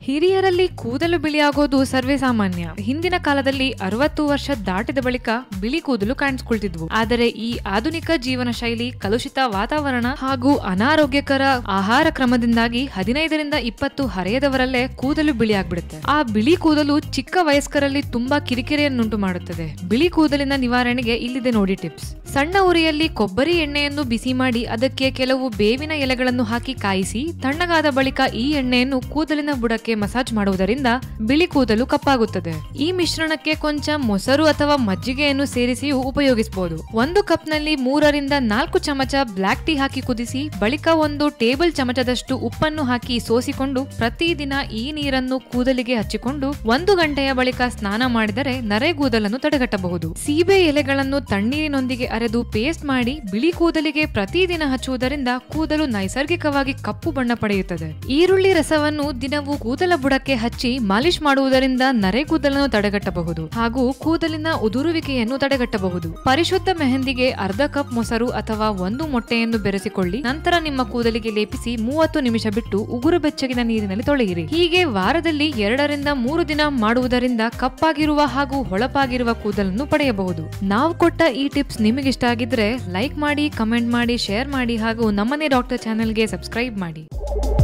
ಹಿರಿಯರಲ್ಲಿ ಕೂದಲು ಬಿಳಿಯಾಗೋದು ಸರ್ವೇ ಸಾಮಾನ್ಯ ಹಿಂದಿನ ಕಾಲದಲ್ಲಿ ಅರವತ್ತು ವರ್ಷ ದಾಟಿದ ಬಳಿಕ ಬಿಳಿ ಕೂದಲು ಕಾಣಿಸ್ಕೊಳ್ತಿದ್ವು ಆದರೆ ಈ ಆಧುನಿಕ ಜೀವನ ಶೈಲಿ ಕಲುಷಿತ ವಾತಾವರಣ ಹಾಗೂ ಅನಾರೋಗ್ಯಕರ ಆಹಾರ ಕ್ರಮದಿಂದಾಗಿ ಹದಿನೈದರಿಂದ ಇಪ್ಪತ್ತು ಹರೆಯದವರಲ್ಲೇ ಕೂದಲು ಬಿಳಿಯಾಗ್ಬಿಡುತ್ತೆ ಆ ಬಿಳಿ ಕೂದಲು ಚಿಕ್ಕ ವಯಸ್ಕರಲ್ಲಿ ತುಂಬಾ ಕಿರಿಕಿರಿಯನ್ನುಂಟು ಮಾಡುತ್ತದೆ ಬಿಳಿ ಕೂದಲಿನ ನಿವಾರಣೆಗೆ ಇಲ್ಲಿದೆ ನೋಡಿ ಟಿಪ್ಸ್ ಸಣ್ಣ ಉರಿಯಲ್ಲಿ ಕೊಬ್ಬರಿ ಎಣ್ಣೆಯನ್ನು ಬಿಸಿ ಮಾಡಿ ಅದಕ್ಕೆ ಕೆಲವು ಬೇವಿನ ಎಲೆಗಳನ್ನು ಹಾಕಿ ಕಾಯಿಸಿ ತಣ್ಣಗಾದ ಬಳಿಕ ಈ ಎಣ್ಣೆಯನ್ನು ಕೂದಲಿನ ಬುಡಕ್ಕೆ ಮಸಾಜ್ ಮಾಡುವುದರಿಂದ ಬಿಳಿ ಕೂದಲು ಕಪ್ಪಾಗುತ್ತದೆ ಈ ಮಿಶ್ರಣಕ್ಕೆ ಕೊಂಚ ಮೊಸರು ಅಥವಾ ಮಜ್ಜಿಗೆಯನ್ನು ಸೇರಿಸಿಯೂ ಉಪಯೋಗಿಸಬಹುದು ಒಂದು ಕಪ್ನಲ್ಲಿ ಮೂರರಿಂದ ನಾಲ್ಕು ಚಮಚ ಬ್ಲಾಕ್ ಟೀ ಹಾಕಿ ಕುದಿಸಿ ಬಳಿಕ ಒಂದು ಟೇಬಲ್ ಚಮಚದಷ್ಟು ಉಪ್ಪನ್ನು ಹಾಕಿ ಸೋಸಿಕೊಂಡು ಪ್ರತಿದಿನ ಈ ನೀರನ್ನು ಕೂದಲಿಗೆ ಹಚ್ಚಿಕೊಂಡು ಒಂದು ಗಂಟೆಯ ಬಳಿಕ ಸ್ನಾನ ಮಾಡಿದರೆ ನರೆಗೂದಲನ್ನು ತಡೆಗಟ್ಟಬಹುದು ಸೀಬೆ ಎಲೆಗಳನ್ನು ತಣ್ಣೀರಿನೊಂದಿಗೆ ಅರೆದು ಪೇಸ್ಟ್ ಮಾಡಿ ಬಿಳಿ ಕೂದಲಿಗೆ ಪ್ರತಿದಿನ ಹಚ್ಚುವುದರಿಂದ ಕೂದಲು ನೈಸರ್ಗಿಕವಾಗಿ ಕಪ್ಪು ಬಣ್ಣ ಪಡೆಯುತ್ತದೆ ಈರುಳ್ಳಿ ರಸವನ್ನು ದಿನವೂ ಕೂದಲ ಬುಡಕ್ಕೆ ಹಚ್ಚಿ ಮಾಲಿಶ್ ಮಾಡುವುದರಿಂದ ನರೆಗೂದಲನ್ನು ತಡೆಗಟ್ಟಬಹುದು ಹಾಗೂ ಕೂದಲಿನ ಉದುರುವಿಕೆಯನ್ನು ತಡೆಗಟ್ಟಬಹುದು ಪರಿಶುದ್ಧ ಮೆಹಂದಿಗೆ ಅರ್ಧ ಕಪ್ ಮೊಸರು ಅಥವಾ ಒಂದು ಮೊಟ್ಟೆಯನ್ನು ಬೆರೆಸಿಕೊಳ್ಳಿ ನಂತರ ನಿಮ್ಮ ಕೂದಲಿಗೆ ಲೇಪಿಸಿ ಮೂವತ್ತು ನಿಮಿಷ ಬಿಟ್ಟು ಉಗುರು ಬೆಚ್ಚಗಿನ ನೀರಿನಲ್ಲಿ ತೊಳೆಯಿರಿ ಹೀಗೆ ವಾರದಲ್ಲಿ ಎರಡರಿಂದ ಮೂರು ದಿನ ಮಾಡುವುದರಿಂದ ಕಪ್ಪಾಗಿರುವ ಹಾಗೂ ಹೊಳಪಾಗಿರುವ ಕೂದಲನ್ನು ಪಡೆಯಬಹುದು ನಾವು ಕೊಟ್ಟ ಈ ಟಿಪ್ಸ್ ನಿಮಗಿಷ್ಟ ಆಗಿದ್ರೆ ಲೈಕ್ ಮಾಡಿ ಕಮೆಂಟ್ ಮಾಡಿ ಶೇರ್ ಮಾಡಿ ಹಾಗೂ ನಮ್ಮನೆ ಡಾಕ್ಟರ್ ಚಾನೆಲ್ಗೆ ಸಬ್ಸ್ಕ್ರೈಬ್ ಮಾಡಿ